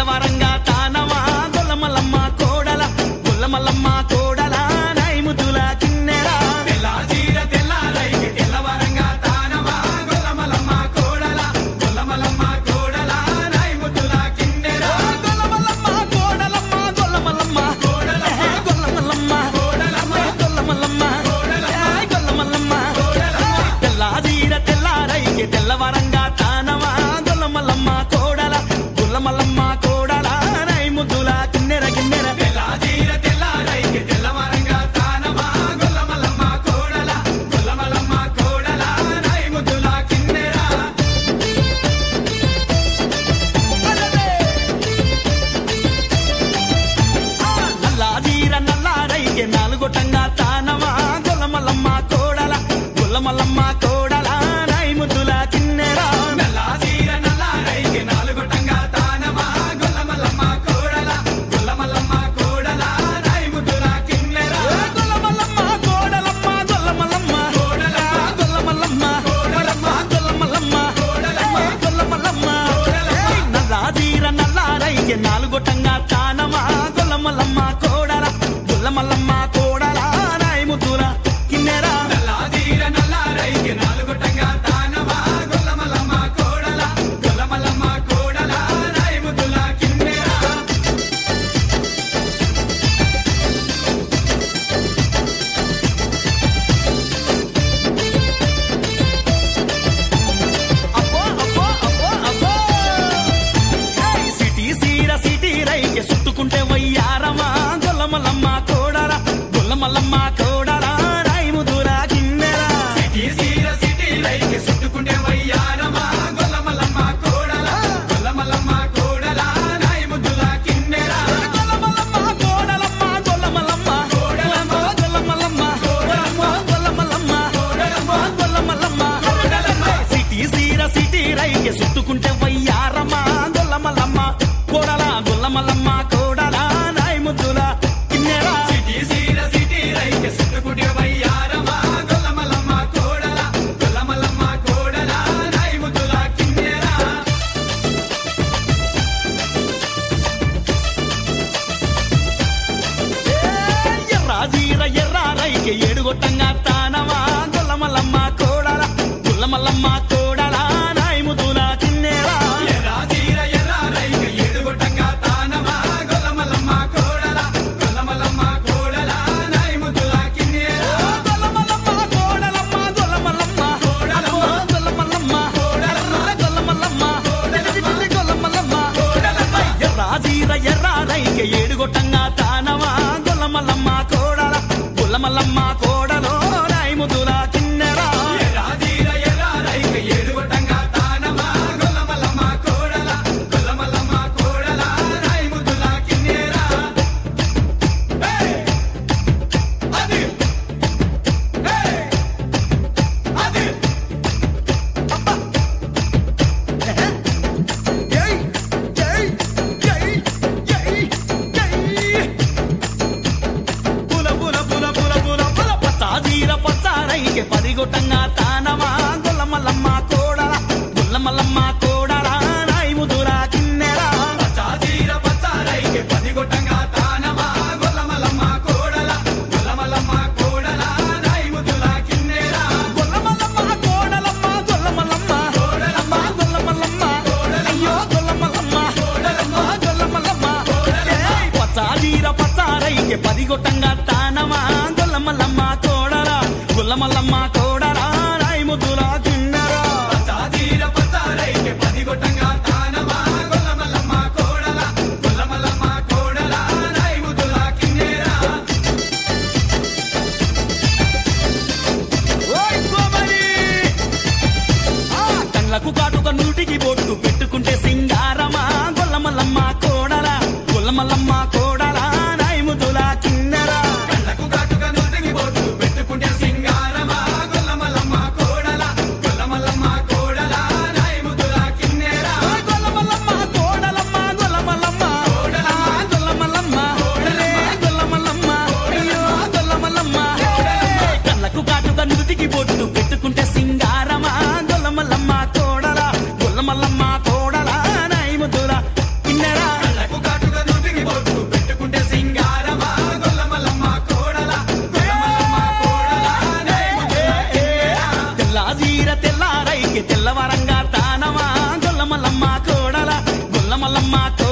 తెల్లవారంగా తానమా గొల్లమల్లమ్మ కోడల గొల్లమల్లమ్మ కోడల నైముతుల కిన్నెరా తెల్లాజీర తెల్లారైకి తెల్లవరంగా తానమా గొల్లమలమ్మ కోడల గొల్లమలమ్మ కోడల నాయముతుల కిన్నెర గొల్లమల్లమ్మ కోడలమ్మ గొల్లమల్లమ్మ కోడలమ్మ గొల్లమల్లమ్మ కోడలమ్మ గొల్లమల్లమ్మ కోడలమ్మ గొల్లమల్లమ్మ కోడలమ్మ తెల్లాదీర తెల్లారైకి తెల్లవరంగా తానమా గొల్లమల్లమ్మ కోడల గొల్లమల్లమ్మ కోడల నైముతుల కిన్నెర కిన్నెర తెల్లాజీర తెల్లారైకి తెల్లవరంగా తానమా గొల్లమలమ్మ కోడల గొల్లమలమ్మ కోడల నాయముతుల కిన్నెర నల్లాదీర నల్లారైకి నాలుగొట్టంగా తానమా గొల్లమల్లమ్మ కోడల గొల్లమల్లమ్మ కోడల నైముతుల కిన్నెర నల్లాజీర నల్లారైకి నాలుగొట్టంగా తానమా గొల్లమలమ్మ కోడల గొల్లమలమ్మ కోడల నాయముతుల కిన్నెర గొల్లమల్లమ్మ కోడలమ్మ గొల్లమల్లమ్మ కోడలమ్మ గొల్లమల్లమ్మ కోడలమ్మ గొల్లమల్లమ్మ కోడలమ్మ గొల్లమల్లమ్మ కోడలమ్మ నల్లాదీర నల్లారైకి నాలుగొట్టంగా తానమా గొల్లమల్లమ్మ కోడల గొల్లమల్లమ్మ కోడల నాయముతుల కిన్నెర నల్లాజీర నల్లారైకి నాలుగొట్టంగా తానమా గొల్లమలమ్మ కోడల గొల్లమలమ్మ కోడల నాయముతుల కిన్నెర అబ్బో అబ్బో అబ్బో అబ్బో ఏయ్ సిటీ సీర సిటీ రైకే చుట్టుకుంటే వయ్యారమా గొల్లమల్లమ్మ కోడల గొల్లమల్లమ్మ కోడల రాయిముదుర కిన్నెర సిటీ సీర సిటీ రైకి చుట్టుకుంటే వయ్యారమా గొల్లమలమ్మ కోడల గొల్లమలమ్మ కోడల నాయముతుల కిన్నెర గొల్లమల్లమ్మ కోడలమ్మ గొల్లమల్లమ్మ కోడలమ్మ గొల్లమల్లమ్మ కోడలమ్మ గొల్లమల్లమ్మ కోడలమ్మ గొల్లమల్లమ్మ కోడలమ్మ సిటీ సీర సిటీ రైకే చుట్టుకుంటే వయ్యారమా గొల్లమల్లమ్మ కోడల గొల్లమల్లమ్మ కోడల రాయిముద్దుల కిన్నెర సిటీ సీర సిటీ రైకి చుట్టుకుంటే వయ్యారమా గొల్లమలమ్మ కోడల గొల్లమలమ్మ కోడల నాయముతుల కిన్నెర ఎర్రాజీర ఎర్రారైకి ఏడుగొట్టంగా తానమా గొల్లమల్లమ్మ కోడల గొల్లమల్లమ్మ కోడల నాయముదుల కిన్నెరా ఎర్రాజీర ఎర్రారైకి ఏడుగొట్టంగా తానమా గొల్లమలమ్మ కోడల గొల్లమలమ్మ కోడల నాయముతుల కిన్నెర గొల్లమల్లమ్మ కోడలమ్మ గొల్లమల్లమ్మ కోడలమ్మ గొల్లమల్లమ్మ కోడలమ్మ గొల్లమల్లమ్మ కోడలమ్మ గొల్లమల్లమ్మ కోడలమ్మ ఎర్రాజీర ఎర్రారైకి ఏడుగొట్టంగా తానమా గొల్లమల్లమ్మ కోడల గొల్లమల్లమ్మ కోడలో నాయముదుల కిన్నెరా ఎర్రాజీర ఎర్రారైకి ఏడుగొట్టంగా తానమా గొల్లమలమ్మ కోడల గొల్లమలమ్మ కోడల నాయముతుల కిన్నెర అది అది ఏయ్ ఏయ్ ఏయ్ ఏయ్ ఏయ్ పుల పుల పుల పుల పుల పుల పచ్చాదీర పచ్చారైకి పదిగొట్టంగా తానమా గొల్లమల్లమ్మ కోడల గొల్లమల్లమ్మ కోడల నాయముదుర కిన్నెరా పచ్చాజీర పచ్చారైకి పదిగొట్టంగా తానమా గొల్లమలమ్మ కోడల గొల్లమలమ్మ కోడల నాయముతుల కిన్నెర గొల్లమల్లమ్మ కోడలమ్మ గొల్లమల్లమ్మ కోడలమ్మ గొల్లమల్లమ్మ అయ్యో గొల్లమల్లమ్మ కోడలమ్మ గొల్లమల్లమ్మ కోడలమ్మ ఏయ్ పచ్చాదీర పచ్చారైకి పదిగొట్టంగా తానమా గొల్లమల్లమ్మ కోడల గొల్లమల్లమ్మ కోడల నాయముదుల కిన్నెరా పచ్చాజీర పచ్చారైకి పదిగొట్టంగా తానమా గొల్లమలమ్మ కోడల గొల్లమలమ్మ కోడల నాయముతుల కిన్నెర ఓయ్ కోమలి! ఆ కళ్ళకు కాటుక నూటికి బొట్టు పెట్టుకుంటే సింగారమా గొల్లమల్లమ్మ కోడల గొల్లమల్లమ్మ కోడల నాయముదుల కిన్నెర కళ్ళకు కాటుక నుదిగి బొట్టు పెట్టుకుంటే సింగారమా గొల్లమ గొల్లమల్లమ్మ